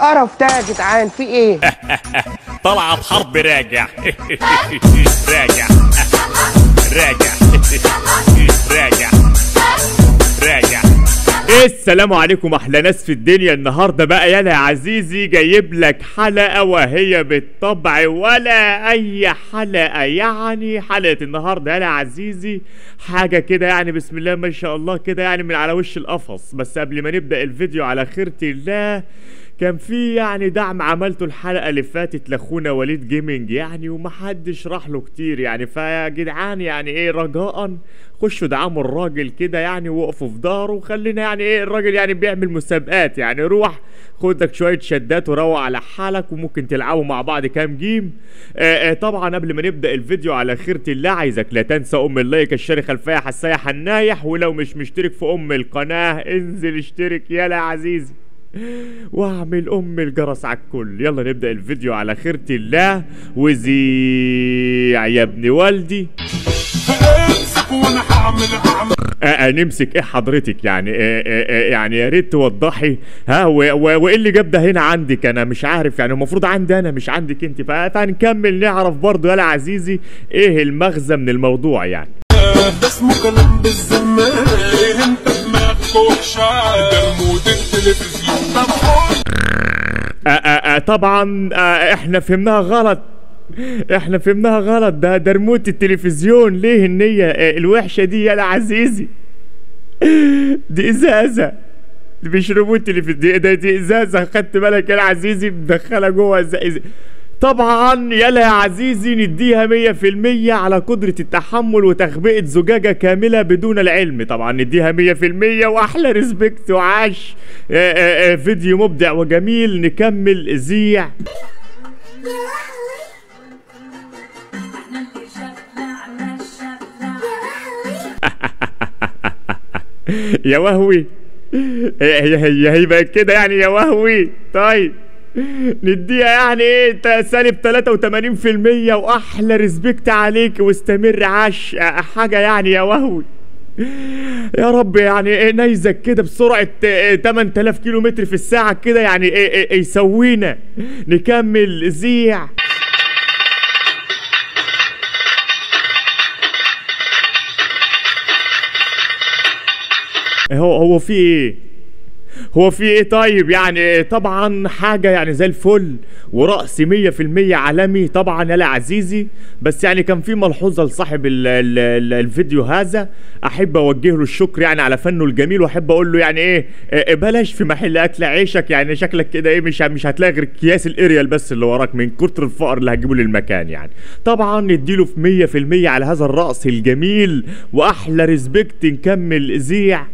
القرف ده يا جدعان في ايه طلعت حرب راجع راجع راجع راجع راجع السلام عليكم احلى ناس في الدنيا النهارده بقى يالا يا عزيزي جايب لك حلقه وهي بالطبع ولا اي حلقه يعني حلقه النهارده يالا يا عزيزي حاجه كده يعني بسم الله ما شاء الله كده يعني من على وش القفص بس قبل ما نبدا الفيديو على خيرة الله كان في يعني دعم عملته الحلقه اللي فاتت لاخونا وليد جيمنج يعني ومحدش راح له كتير يعني فيا جدعان يعني ايه رجاء خشوا دعموا الراجل كده يعني وقفوا في ظهره وخلينا يعني ايه الراجل يعني بيعمل مسابقات يعني روح خدك شويه شدات وروق على حالك وممكن تلعبوا مع بعض كام جيم آه آه طبعا قبل ما نبدا الفيديو على خيرة الله عايزك لا تنسى ام اللايك الشاري خلفيه حسايه حنايح ولو مش مشترك في ام القناه انزل اشترك يلا يا عزيزي واعمل ام الجرس على الكل يلا نبدا الفيديو على خيرة الله وزيع يا ابن والدي امسك وانا هعمل هعمل آه آه نمسك ايه حضرتك يعني آه آه آه يعني يا ريت توضحي ها و- و- وايه اللي جاب ده هنا عندك انا مش عارف يعني المفروض عندي انا مش عندك انت ف- فهنكمل نعرف برضو يا عزيزي ايه المغزى من الموضوع يعني ده اسمه كلام بالزمان إيه انت دماغك وحشة ده المود التلفزيون طب خد آه آه آه طبعا آه احنا فهمناها غلط احنا فهمناها غلط ده ده ريموت التلفزيون ليه النية آه الوحشة دي يا عزيزي دي ازازة دي مش ريموت تلفزيون دي, ده دي ازازة خدت بالك يا عزيزي مدخلة جوه ازازة طبعا يلا يا عزيزي نديها مية في المية على قدرة التحمل وتخبئة زجاجة كاملة بدون العلم طبعا نديها مية في المية وأحلى ريسبكت وعاش آه، آه، آه، فيديو مبدع وجميل نكمل زيع يا وهوي هي هي هي بقت كده يعني يا وهوي طيب نديها يعني ايه تا- سالب 83% واحلى ريسبكت عليك واستمر عاش آه، حاجه يعني يا وهوي يا رب يعني ايه نيزك كده بسرعه آه، 8000 كيلو متر في الساعه كده يعني ايه إيه- إيه يسوينا نكمل زيع هو هو في ايه هو في ايه طيب يعني طبعا حاجة يعني زي الفل ورأس مية في المية عالمي طبعا يا عزيزي بس يعني كان في ملحوظة لصاحب ال ال ال الفيديو هذا احب اوجه له الشكر يعني على فنه الجميل واحب اقول له يعني ايه إيه بلاش في محل اكل عيشك يعني شكلك كده ايه مش مش هتلاقي غير اكياس الاريال بس اللي وراك من كتر الفقر اللي هتجيبه للمكان يعني طبعا نديله في مية في المية على هذا الرأس الجميل واحلى ريسبكت نكمل زيع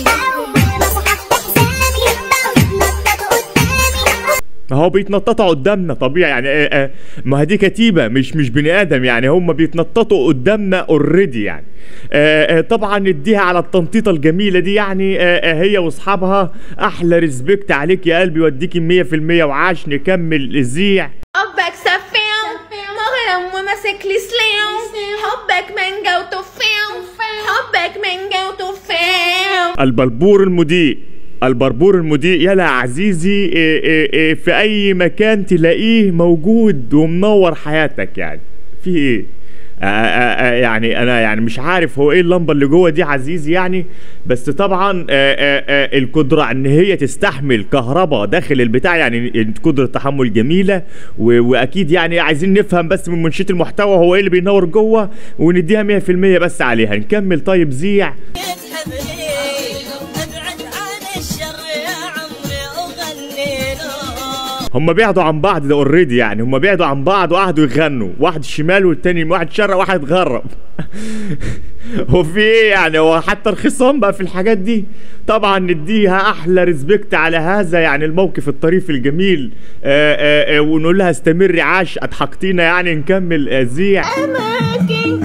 هو بيتنططوا قدامنا طبيعي يعني آه آه ما دي كتيبه مش مش بني ادم يعني هم بيتنططوا قدامنا اوريدي يعني آه آه طبعا نديها على التنطيطه الجميله دي يعني آه آه هي واصحابها احلى ريسبكت عليك يا قلبي وديكي 100% وعاش نكمل زيع حبك سفاو مغرم وماسك لي سلاو حبك مانجا وتفاو حبك مانجا وتفاو البربور المضيء البربور المضيء يلا يا عزيزي إيه إيه إيه في اي مكان تلاقيه موجود ومنور حياتك يعني في ايه آه آه آه يعني انا يعني مش عارف هو ايه اللمبه اللي جوه دي عزيزي يعني بس طبعا آه آه آه القدره ان هي تستحمل كهرباء داخل البتاع يعني قدره تحمل جميله و- واكيد يعني عايزين نفهم بس من منشئ المحتوى هو ايه اللي بينور جوه ونديها 100% بس عليها نكمل طيب زيع تحبني ابعد عن الشر يا عمري اغني له هم بعدوا عن بعض ده اوريدي يعني هم بعدوا عن بعض وقعدوا يغنوا واحد شمال والتاني واحد شرق واحد غرب هو في ايه يعني هو حتى الخصام بقى في الحاجات دي طبعا نديها احلى ريسبكت على هذا يعني الموقف الطريف الجميل آآ آآ ونقول لها استمري عاش اضحكتينا يعني نكمل آه، زيع أماكن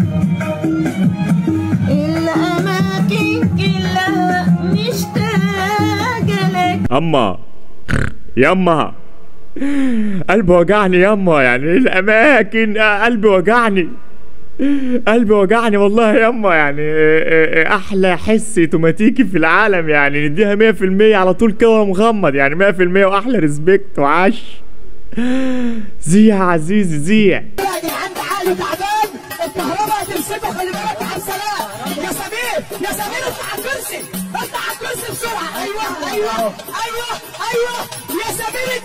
الأماكن كلها مشتاقة لك اما يما قلبي وجعني يما يعني إيه الاماكن آه، قلبي وجعني قلبي وجعني والله ياما يعني آه، آه، آه، احلى حس اوتوماتيكي في العالم يعني نديها 100% على طول كده مغمض يعني 100% واحلى ريسبكت وعش زيع يا عزيزي زيع يا جدعان تعالوا تعبان الكهرباء هتمسكه خلي بالك يا عم سلام يا سمير يا سمير اطلع على الكرسي اطلع على الكرسي بسرعه ايوه ايوه ايوه ايوه يا سمير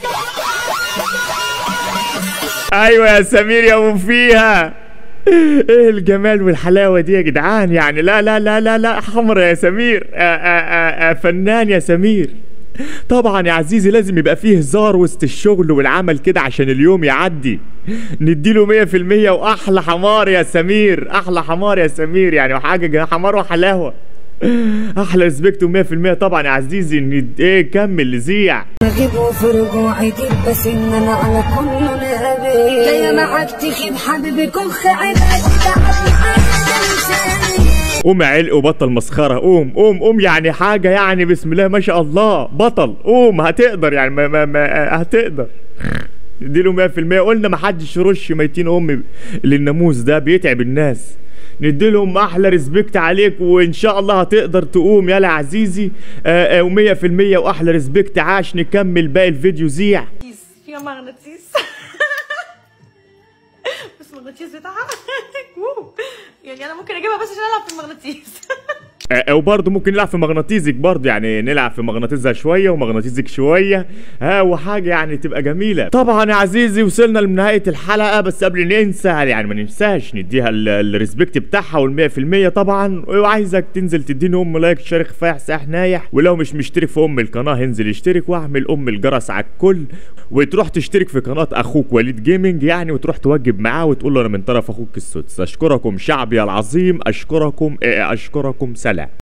الكهرباء ايوه يا سمير يا ابو فيها ايه الجمال والحلاوه دي يا جدعان يعني لا لا لا لا لا حمرا يا سمير آآ آآ آآ فنان يا سمير طبعا يا عزيزي لازم يبقى فيه هزار وسط الشغل والعمل كده عشان اليوم يعدي نديله مية في المية واحلى حمار يا سمير احلى حمار يا سمير يعني وحاجه جا- حمار وحلاوه احلى ريسبكت ومية في المية طبعا يا عزيزي ند... ايه كمل زيع اجيب وفي رجوعي جيب بس ان انا على كل نبي جاية معاك تخيب حبيبي كخ عينك تعبني حاجة قوم يا علق وبطل مسخره قوم قوم قوم يعني حاجه يعني بسم الله ما شاء الله بطل قوم هتقدر يعني ما ما ما هتقدر نديله 100% قلنا ما حدش يرش ميتين امي للناموس ده بيتعب الناس نديلهم احلى ريسبكت عليك وان شاء الله هتقدر تقوم يلا يا عزيزي آه، آه، و100% واحلى ريسبكت عاش نكمل باقي الفيديو زيع فيها مغناطيس بس المغناطيس بتاعها ووو. يعني انا ممكن اجيبها بس عشان العب في المغناطيس آه، وبرضه ممكن نلعب في مغناطيسك برضه يعني نلعب في مغناطيسها شويه ومغناطيسك شويه ها وحاجه يعني تبقى جميله طبعا يا عزيزي وصلنا لنهايه الحلقه بس قبل ننسى يعني ما ننساش نديها ال- الريسبكت بتاعها وال100% طبعا وعايزك تنزل تديني ام لايك شارك فايح ساح نايح ولو مش مشترك في ام القناه انزل اشترك واعمل ام الجرس على الكل وتروح تشترك في قناه اخوك وليد جيمنج يعني وتروح توجب معاه وتقول له انا من طرف اخوك السدس اشكركم شعبي العظيم اشكركم آه، اشكركم سلام